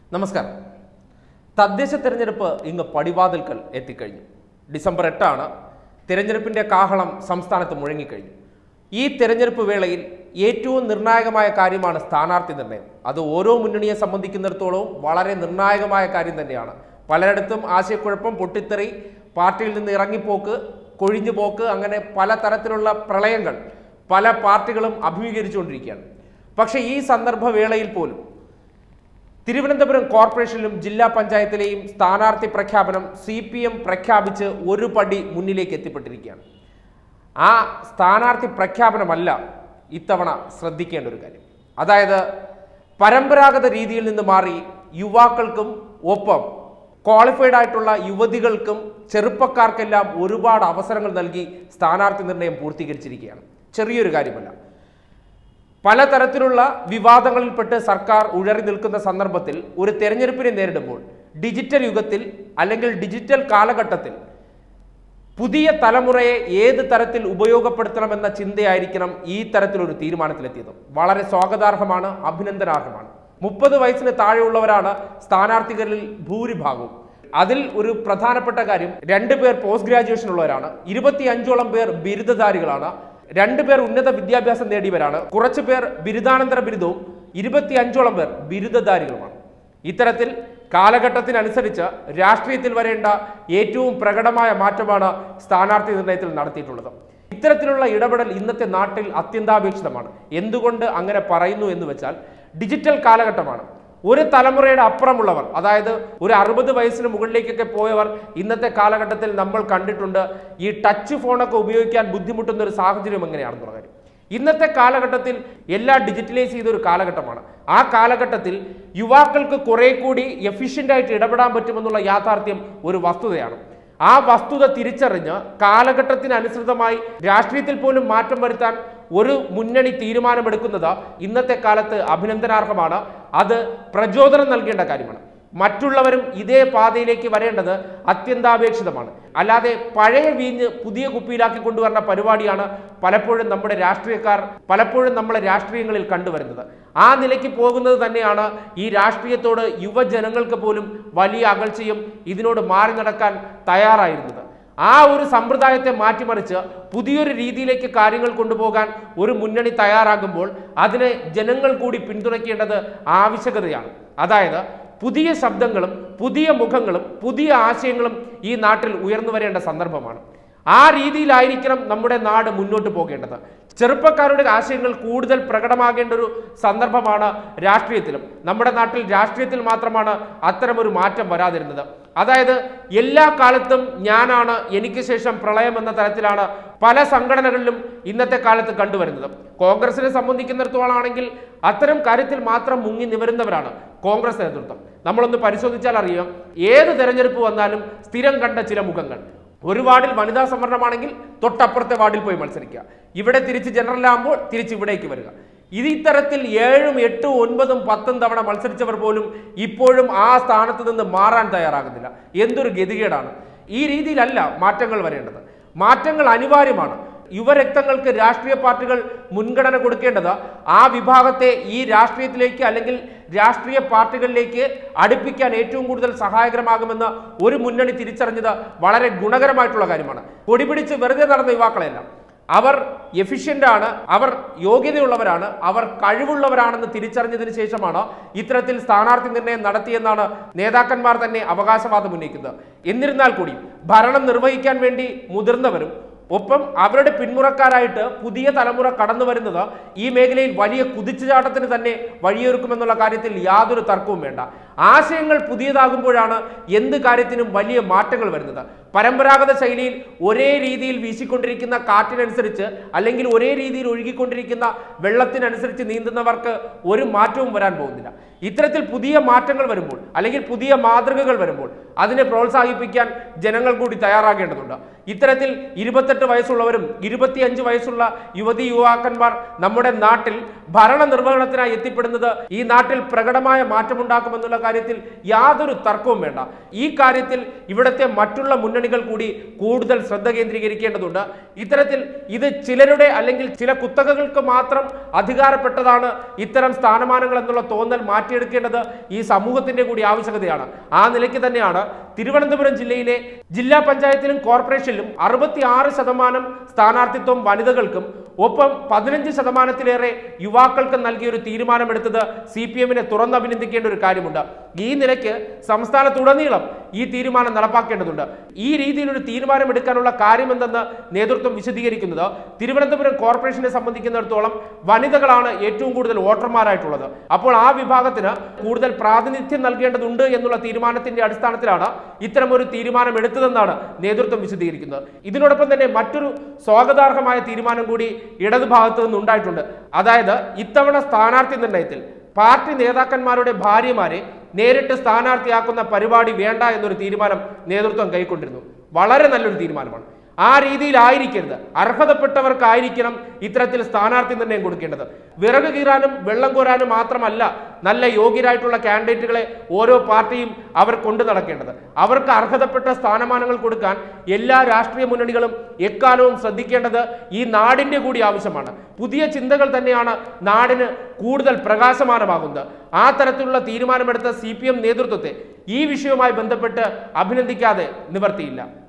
നമസ്കാരം തദ്ദേശ തെരഞ്ഞെടുപ്പ് ഇങ്ങ് പടിവാതിൽക്കൽ എത്തിക്കഴിഞ്ഞു ഡിസംബർ എട്ടാണ് തെരഞ്ഞെടുപ്പിന്റെ കാഹളം സംസ്ഥാനത്ത് മുഴങ്ങിക്കഴിഞ്ഞു ഈ തെരഞ്ഞെടുപ്പ് വേളയിൽ ഏറ്റവും നിർണായകമായ കാര്യമാണ് സ്ഥാനാർത്ഥി നിർണയം അത് ഓരോ മുന്നണിയെ സംബന്ധിക്കുന്നിടത്തോളം വളരെ നിർണായകമായ കാര്യം തന്നെയാണ് പലയിടത്തും ആശയക്കുഴപ്പം പൊട്ടിത്തെറി പാർട്ടിയിൽ നിന്ന് ഇറങ്ങിപ്പോക്ക് കൊഴിഞ്ഞു പോക്ക് അങ്ങനെ പല തരത്തിലുള്ള പ്രളയങ്ങൾ പല പാർട്ടികളും അഭിമുഖീകരിച്ചുകൊണ്ടിരിക്കുകയാണ് പക്ഷേ ഈ സന്ദർഭ വേളയിൽ പോലും തിരുവനന്തപുരം കോർപ്പറേഷനിലും ജില്ലാ പഞ്ചായത്തിലെയും സ്ഥാനാർത്ഥി പ്രഖ്യാപനം സി പി എം പ്രഖ്യാപിച്ച് ഒരു പടി മുന്നിലേക്ക് എത്തിപ്പെട്ടിരിക്കുകയാണ് ആ സ്ഥാനാർത്ഥി പ്രഖ്യാപനമല്ല ഇത്തവണ ശ്രദ്ധിക്കേണ്ട ഒരു കാര്യം അതായത് പരമ്പരാഗത രീതിയിൽ നിന്ന് മാറി യുവാക്കൾക്കും ഒപ്പം ക്വാളിഫൈഡ് ആയിട്ടുള്ള യുവതികൾക്കും ചെറുപ്പക്കാർക്കെല്ലാം ഒരുപാട് അവസരങ്ങൾ നൽകി സ്ഥാനാർത്ഥി നിർണയം പൂർത്തീകരിച്ചിരിക്കുകയാണ് ചെറിയൊരു കാര്യമല്ല പലതരത്തിലുള്ള വിവാദങ്ങളിൽപ്പെട്ട് സർക്കാർ ഉഴറി നിൽക്കുന്ന സന്ദർഭത്തിൽ ഒരു തെരഞ്ഞെടുപ്പിനെ നേരിടുമ്പോൾ ഡിജിറ്റൽ യുഗത്തിൽ അല്ലെങ്കിൽ ഡിജിറ്റൽ കാലഘട്ടത്തിൽ പുതിയ തലമുറയെ ഏത് തരത്തിൽ ഉപയോഗപ്പെടുത്തണമെന്ന ചിന്തയായിരിക്കണം ഈ തരത്തിലൊരു തീരുമാനത്തിലെത്തിയത് വളരെ സ്വാഗതാർഹമാണ് അഭിനന്ദനാർഹമാണ് മുപ്പത് വയസ്സിന് താഴെയുള്ളവരാണ് സ്ഥാനാർത്ഥികളിൽ ഭൂരിഭാഗവും അതിൽ ഒരു പ്രധാനപ്പെട്ട കാര്യം രണ്ടു പേർ പോസ്റ്റ് ഗ്രാജുവേഷൻ ഉള്ളവരാണ് ഇരുപത്തി അഞ്ചോളം പേർ ബിരുദധാരികളാണ് രണ്ടു പേർ ഉന്നത വിദ്യാഭ്യാസം നേടിയവരാണ് കുറച്ചു പേർ ബിരുദാനന്തര ബിരുദവും ഇരുപത്തി അഞ്ചോളം പേർ ബിരുദധാരികളുമാണ് ഇത്തരത്തിൽ കാലഘട്ടത്തിനനുസരിച്ച് രാഷ്ട്രീയത്തിൽ വരേണ്ട ഏറ്റവും പ്രകടമായ മാറ്റമാണ് സ്ഥാനാർത്ഥി നിർണയത്തിൽ നടത്തിയിട്ടുള്ളത് ഇത്തരത്തിലുള്ള ഇടപെടൽ ഇന്നത്തെ നാട്ടിൽ അത്യന്താപേക്ഷിതമാണ് എന്തുകൊണ്ട് അങ്ങനെ പറയുന്നു എന്ന് വെച്ചാൽ ഡിജിറ്റൽ കാലഘട്ടമാണ് ഒരു തലമുറയുടെ അപ്പുറമുള്ളവർ അതായത് ഒരു അറുപത് വയസ്സിന് മുകളിലേക്കൊക്കെ പോയവർ ഇന്നത്തെ കാലഘട്ടത്തിൽ നമ്മൾ കണ്ടിട്ടുണ്ട് ഈ ടച്ച് ഫോണൊക്കെ ഉപയോഗിക്കാൻ ബുദ്ധിമുട്ടുന്ന ഒരു സാഹചര്യം എങ്ങനെയാണെന്നുള്ള കാര്യം ഇന്നത്തെ കാലഘട്ടത്തിൽ എല്ലാം ഡിജിറ്റലൈസ് ചെയ്ത ഒരു കാലഘട്ടമാണ് ആ കാലഘട്ടത്തിൽ യുവാക്കൾക്ക് കുറെ കൂടി എഫിഷ്യൻ്റ് ആയിട്ട് ഇടപെടാൻ പറ്റുമെന്നുള്ള യാഥാർത്ഥ്യം ഒരു വസ്തുതയാണ് ആ വസ്തുത തിരിച്ചറിഞ്ഞ് കാലഘട്ടത്തിനനുസൃതമായി രാഷ്ട്രീയത്തിൽ പോലും മാറ്റം വരുത്താൻ ഒരു മുന്നണി തീരുമാനമെടുക്കുന്നത് ഇന്നത്തെ കാലത്ത് അഭിനന്ദനാർഹമാണ് അത് പ്രചോദനം നൽകേണ്ട കാര്യമാണ് മറ്റുള്ളവരും ഇതേ പാതയിലേക്ക് വരേണ്ടത് അത്യന്താപേക്ഷിതമാണ് അല്ലാതെ പഴയ വീഞ്ഞ് പുതിയ കുപ്പിയിലാക്കി കൊണ്ടുവരുന്ന പരിപാടിയാണ് പലപ്പോഴും നമ്മുടെ രാഷ്ട്രീയക്കാർ പലപ്പോഴും നമ്മളെ രാഷ്ട്രീയങ്ങളിൽ കണ്ടുവരുന്നത് ആ നിലയ്ക്ക് പോകുന്നത് തന്നെയാണ് ഈ രാഷ്ട്രീയത്തോട് യുവജനങ്ങൾക്ക് പോലും വലിയ അകൽച്ചയും ഇതിനോട് മാറി നടക്കാൻ തയ്യാറായിരുന്നത് ആ ഒരു സമ്പ്രദായത്തെ മാറ്റിമറിച്ച് പുതിയൊരു രീതിയിലേക്ക് കാര്യങ്ങൾ കൊണ്ടുപോകാൻ ഒരു മുന്നണി തയ്യാറാകുമ്പോൾ അതിനെ ജനങ്ങൾ കൂടി പിന്തുണയ്ക്കേണ്ടത് ആവശ്യകതയാണ് അതായത് പുതിയ ശബ്ദങ്ങളും പുതിയ മുഖങ്ങളും പുതിയ ആശയങ്ങളും ഈ നാട്ടിൽ ഉയർന്നു വരേണ്ട സന്ദർഭമാണ് ആ രീതിയിലായിരിക്കണം നമ്മുടെ നാട് മുന്നോട്ട് പോകേണ്ടത് ചെറുപ്പക്കാരുടെ ആശയങ്ങൾ കൂടുതൽ പ്രകടമാകേണ്ട ഒരു സന്ദർഭമാണ് രാഷ്ട്രീയത്തിലും നമ്മുടെ നാട്ടിൽ രാഷ്ട്രീയത്തിൽ മാത്രമാണ് അത്തരമൊരു മാറ്റം വരാതിരുന്നത് അതായത് എല്ലാ കാലത്തും ഞാനാണ് എനിക്ക് ശേഷം പ്രളയം എന്ന തരത്തിലാണ് പല സംഘടനകളിലും ഇന്നത്തെ കാലത്ത് കണ്ടുവരുന്നത് കോൺഗ്രസിനെ സംബന്ധിക്കുന്നിടത്തോളാണെങ്കിൽ അത്തരം കാര്യത്തിൽ മാത്രം മുങ്ങി നിവരുന്നവരാണ് കോൺഗ്രസ് നേതൃത്വം നമ്മളൊന്ന് പരിശോധിച്ചാൽ അറിയാം ഏത് തെരഞ്ഞെടുപ്പ് വന്നാലും സ്ഥിരം കണ്ട ചില മുഖങ്ങൾ ഒരു വാർഡിൽ വനിതാ സംവരണമാണെങ്കിൽ തൊട്ടപ്പുറത്തെ വാർഡിൽ പോയി മത്സരിക്കുക ഇവിടെ തിരിച്ച് ജനറൽ ആകുമ്പോൾ തിരിച്ച് ഇവിടേക്ക് വരിക ഇത് ഇത്തരത്തിൽ ഏഴും എട്ടും ഒൻപതും പത്തും തവണ മത്സരിച്ചവർ പോലും ഇപ്പോഴും ആ സ്ഥാനത്ത് നിന്ന് മാറാൻ തയ്യാറാകുന്നില്ല എന്തൊരു ഗതികേടാണ് ഈ രീതിയിലല്ല മാറ്റങ്ങൾ വരേണ്ടത് മാറ്റങ്ങൾ അനിവാര്യമാണ് യുവരക്തങ്ങൾക്ക് രാഷ്ട്രീയ പാർട്ടികൾ മുൻഗണന കൊടുക്കേണ്ടത് ആ വിഭാഗത്തെ ഈ രാഷ്ട്രീയത്തിലേക്ക് അല്ലെങ്കിൽ രാഷ്ട്രീയ പാർട്ടികളിലേക്ക് അടുപ്പിക്കാൻ ഏറ്റവും കൂടുതൽ സഹായകരമാകുമെന്ന് ഒരു മുന്നണി തിരിച്ചറിഞ്ഞത് വളരെ ഗുണകരമായിട്ടുള്ള കാര്യമാണ് പൊടിപിടിച്ച് വെറുതെ നടന്ന യുവാക്കളെല്ലാം അവർ എഫിഷ്യൻ്റ് ആണ് അവർ യോഗ്യതയുള്ളവരാണ് അവർ കഴിവുള്ളവരാണെന്ന് തിരിച്ചറിഞ്ഞതിന് ശേഷമാണ് ഇത്തരത്തിൽ സ്ഥാനാർത്ഥി നിർണയം നടത്തിയെന്നാണ് നേതാക്കന്മാർ തന്നെ അവകാശവാദം ഉന്നയിക്കുന്നത് എന്നിരുന്നാൽ കൂടി ഭരണം നിർവഹിക്കാൻ വേണ്ടി മുതിർന്നവരും ഒപ്പം അവരുടെ പിന്മുറക്കാരായിട്ട് പുതിയ തലമുറ കടന്നു വരുന്നത് ഈ മേഖലയിൽ വലിയ കുതിച്ചുചാട്ടത്തിന് തന്നെ വഴിയൊരുക്കുമെന്നുള്ള കാര്യത്തിൽ യാതൊരു തർക്കവും വേണ്ട ആശയങ്ങൾ പുതിയതാകുമ്പോഴാണ് എന്ത് കാര്യത്തിനും വലിയ മാറ്റങ്ങൾ വരുന്നത് പരമ്പരാഗത ശൈലിയിൽ ഒരേ രീതിയിൽ വീശിക്കൊണ്ടിരിക്കുന്ന കാറ്റിനനുസരിച്ച് അല്ലെങ്കിൽ ഒരേ രീതിയിൽ ഒഴുകിക്കൊണ്ടിരിക്കുന്ന വെള്ളത്തിനനുസരിച്ച് നീന്തുന്നവർക്ക് ഒരു മാറ്റവും വരാൻ പോകുന്നില്ല ഇത്തരത്തിൽ പുതിയ മാറ്റങ്ങൾ വരുമ്പോൾ അല്ലെങ്കിൽ പുതിയ മാതൃകകൾ വരുമ്പോൾ അതിനെ പ്രോത്സാഹിപ്പിക്കാൻ ജനങ്ങൾ കൂടി തയ്യാറാകേണ്ടതുണ്ട് ഇത്തരത്തിൽ ഇരുപത്തെട്ട് വയസ്സുള്ളവരും ഇരുപത്തിയഞ്ച് വയസ്സുള്ള യുവതി യുവാക്കന്മാർ നമ്മുടെ നാട്ടിൽ ഭരണ നിർവഹണത്തിനായി എത്തിപ്പെടുന്നത് ഈ നാട്ടിൽ പ്രകടമായ മാറ്റമുണ്ടാക്കുമെന്നുള്ള കാര്യത്തിൽ യാതൊരു തർക്കവും വേണ്ട ഈ കാര്യത്തിൽ ഇവിടുത്തെ മറ്റുള്ള മുന്നണികൾ കൂടി കൂടുതൽ ശ്രദ്ധ കേന്ദ്രീകരിക്കേണ്ടതുണ്ട് ഇത്തരത്തിൽ ഇത് ചിലരുടെ അല്ലെങ്കിൽ ചില കുത്തകകൾക്ക് മാത്രം അധികാരപ്പെട്ടതാണ് ഇത്തരം സ്ഥാനമാനങ്ങൾ എന്നുള്ള തോന്നൽ മാറ്റിയെടുക്കേണ്ടത് ഈ സമൂഹത്തിന്റെ കൂടി ആവശ്യകതയാണ് ആ നിലയ്ക്ക് തന്നെയാണ് തിരുവനന്തപുരം ജില്ലയിലെ ജില്ലാ പഞ്ചായത്തിലും കോർപ്പറേഷനിലും അറുപത്തി ആറ് ശതമാനം സ്ഥാനാർത്ഥിത്വം വനിതകൾക്കും ഒപ്പം പതിനഞ്ച് ശതമാനത്തിലേറെ യുവാക്കൾക്ക് നൽകിയ ഒരു തീരുമാനമെടുത്തത് സി പി എമ്മിനെ തുറന്നഭിനന്ദിക്കേണ്ട ഒരു കാര്യമുണ്ട് ഈ നിലയ്ക്ക് സംസ്ഥാനത്തുടനീളം ഈ തീരുമാനം നടപ്പാക്കേണ്ടതുണ്ട് ഈ രീതിയിലൊരു തീരുമാനമെടുക്കാനുള്ള കാര്യമെന്തെന്ന് നേതൃത്വം വിശദീകരിക്കുന്നത് തിരുവനന്തപുരം കോർപ്പറേഷനെ സംബന്ധിക്കുന്നിടത്തോളം വനിതകളാണ് ഏറ്റവും കൂടുതൽ വോട്ടർമാരായിട്ടുള്ളത് അപ്പോൾ ആ വിഭാഗത്തിന് കൂടുതൽ പ്രാതിനിധ്യം നൽകേണ്ടതുണ്ട് എന്നുള്ള തീരുമാനത്തിന്റെ അടിസ്ഥാനത്തിലാണ് ഇത്തരമൊരു തീരുമാനം എടുത്തതെന്നാണ് നേതൃത്വം വിശദീകരിക്കുന്നത് ഇതിനോടൊപ്പം തന്നെ മറ്റൊരു സ്വാഗതാർഹമായ തീരുമാനം കൂടി ഇടതുഭാഗത്ത് നിന്നുണ്ടായിട്ടുണ്ട് അതായത് ഇത്തവണ സ്ഥാനാർത്ഥി നിർണയത്തിൽ പാർട്ടി നേതാക്കന്മാരുടെ ഭാര്യമാരെ നേരിട്ട് സ്ഥാനാർത്ഥിയാക്കുന്ന പരിപാടി വേണ്ട എന്നൊരു തീരുമാനം നേതൃത്വം കൈക്കൊണ്ടിരുന്നു വളരെ നല്ലൊരു തീരുമാനമാണ് ആ രീതിയിലായിരിക്കരുത് അർഹതപ്പെട്ടവർക്കായിരിക്കണം ഇത്തരത്തിൽ സ്ഥാനാർത്ഥി നിർണ്ണയം കൊടുക്കേണ്ടത് വിറക് കീറാനും വെള്ളം കോരാനും മാത്രമല്ല നല്ല യോഗ്യരായിട്ടുള്ള കാൻഡിഡേറ്റുകളെ ഓരോ പാർട്ടിയും അവർ കൊണ്ടു നടക്കേണ്ടത് അവർക്ക് അർഹതപ്പെട്ട സ്ഥാനമാനങ്ങൾ കൊടുക്കാൻ എല്ലാ രാഷ്ട്രീയ മുന്നണികളും എക്കാലവും ശ്രദ്ധിക്കേണ്ടത് ഈ നാടിന്റെ കൂടി ആവശ്യമാണ് പുതിയ ചിന്തകൾ തന്നെയാണ് നാടിന് കൂടുതൽ പ്രകാശമാനമാകുന്നത് ആ തരത്തിലുള്ള തീരുമാനമെടുത്ത സി നേതൃത്വത്തെ ഈ വിഷയവുമായി ബന്ധപ്പെട്ട് അഭിനന്ദിക്കാതെ നിവർത്തിയില്ല